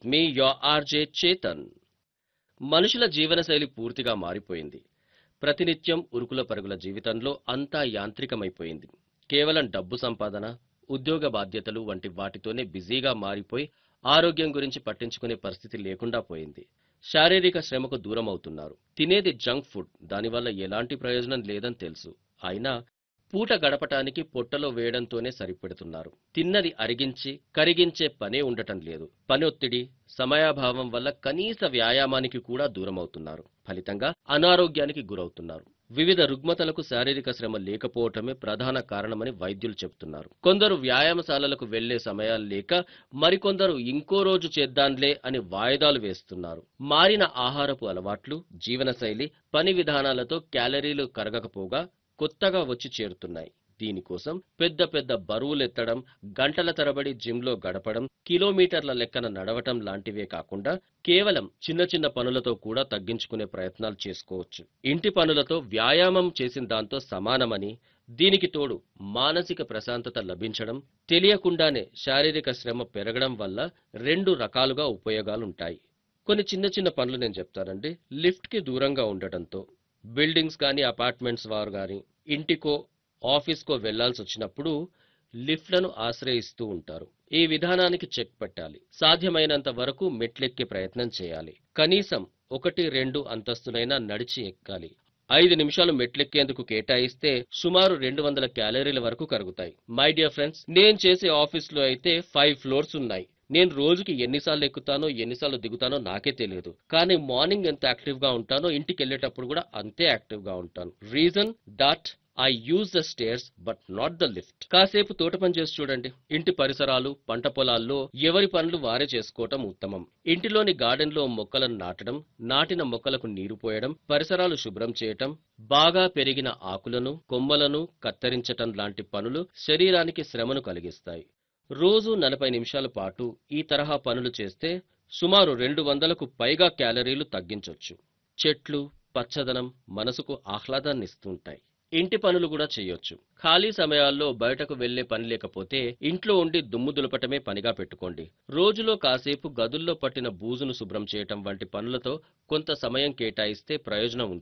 with me your RJ Chetan మనుషుల జీవనశైలి పూర్తిగా మారిపోయింది ప్రతినిత్యం ఉరుకుల పరుగుల జీవితంలో అంతా యాంత్రికమైపోయింది కేవలం డబ్బు సంపాదన ఉద్యోగ బాధ్యతలు వంటి వాటితోనే బిజీగా మారిపోయి ఆరోగ్యం గురించి పట్టించుకునే పరిస్థితి లేకుండా పోయింది శారీరక శ్రమకు దూరం అవుతున్నారు తినేది జంక్ ఫుడ్ దానివల్ల ఎలాంటి ప్రయోజనం లేదని తెలుసు అయినా పూట గడపటానికి పొట్టలో వేయడంతోనే సరిపెడుతున్నారు తిన్నది అరిగించి కరిగించే పనే ఉండటం లేదు పని ఒత్తిడి సమయాభావం వల్ల కనీస వ్యాయామానికి కూడా దూరం అవుతున్నారు ఫలితంగా అనారోగ్యానికి గురవుతున్నారు వివిధ రుగ్మతలకు శారీరక శ్రమ లేకపోవటమే ప్రధాన కారణమని వైద్యులు చెబుతున్నారు కొందరు వ్యాయామశాలలకు వెళ్లే సమయాలు లేక మరికొందరు ఇంకో రోజు చేద్దాంలే అని వాయిదాలు వేస్తున్నారు మారిన ఆహారపు అలవాట్లు జీవనశైలి పని విధానాలతో క్యాలరీలు కరగకపోగా కొత్తగా వచ్చి చేరుతున్నాయి దీనికోసం పెద్ద పెద్ద బరువులెత్తడం గంటల తరబడి జిమ్లో గడపడం కిలోమీటర్ల లెక్కన నడవటం లాంటివే కాకుండా కేవలం చిన్న చిన్న పనులతో కూడా తగ్గించుకునే ప్రయత్నాలు చేసుకోవచ్చు ఇంటి పనులతో వ్యాయామం చేసిన దాంతో సమానమని దీనికి తోడు మానసిక ప్రశాంతత లభించడం తెలియకుండానే శారీరక శ్రమ పెరగడం వల్ల రెండు రకాలుగా ఉపయోగాలుంటాయి కొన్ని చిన్న చిన్న పనులు నేను చెప్తానండి లిఫ్ట్కి దూరంగా ఉండటంతో బిల్డింగ్స్ కానీ అపార్ట్మెంట్స్ వారు కానీ ఇంటికో ఆఫీస్కో వెళ్లాల్సి వచ్చినప్పుడు లిఫ్ట్లను ఆశ్రయిస్తూ ఉంటారు ఈ విధానానికి చెక్ పెట్టాలి సాధ్యమైనంత వరకు మెట్లెక్కే ప్రయత్నం చేయాలి కనీసం ఒకటి రెండు అంతస్తునైనా నడిచి ఎక్కాలి ఐదు నిమిషాలు మెట్లెక్కేందుకు కేటాయిస్తే సుమారు రెండు వందల క్యాలరీల వరకు కరుగుతాయి మై డియర్ ఫ్రెండ్స్ నేను చేసే ఆఫీస్లో అయితే ఫైవ్ ఫ్లోర్స్ ఉన్నాయి నేను రోజుకి ఎన్నిసార్లు ఎక్కుతానో ఎన్నిసార్లు దిగుతానో నాకే తెలియదు కానీ మార్నింగ్ ఎంత యాక్టివ్ గా ఉంటానో ఇంటికి వెళ్ళేటప్పుడు కూడా అంతే యాక్టివ్ గా ఉంటాను reason that I use the stairs but not the lift కాసేపు తోట పని చేసి చూడండి ఇంటి పరిసరాలు పంట పొలాల్లో ఎవరి పనులు వారే చేసుకోవటం ఉత్తమం ఇంటిలోని గార్డెన్ లో మొక్కలను నాటడం నాటిన మొక్కలకు నీరు పోయడం పరిసరాలు శుభ్రం చేయటం బాగా పెరిగిన ఆకులను కొమ్మలను కత్తిరించటం లాంటి పనులు శరీరానికి శ్రమను కలిగిస్తాయి రోజు నలభై నిమిషాల పాటు ఈ తరహా పనులు చేస్తే సుమారు రెండు వందలకు పైగా క్యాలరీలు తగ్గించొచ్చు చెట్లు పచ్చదనం మనసుకు ఆహ్లాదాన్ని ఇస్తుంటాయి ఇంటి పనులు కూడా చేయొచ్చు ఖాళీ సమయాల్లో బయటకు వెళ్లే పని లేకపోతే ఇంట్లో ఉండి దుమ్ము దులపటమే పనిగా పెట్టుకోండి రోజులో కాసేపు గదుల్లో పట్టిన బూజును శుభ్రం చేయటం వంటి పనులతో కొంత సమయం కేటాయిస్తే ప్రయోజనం ఉంటుంది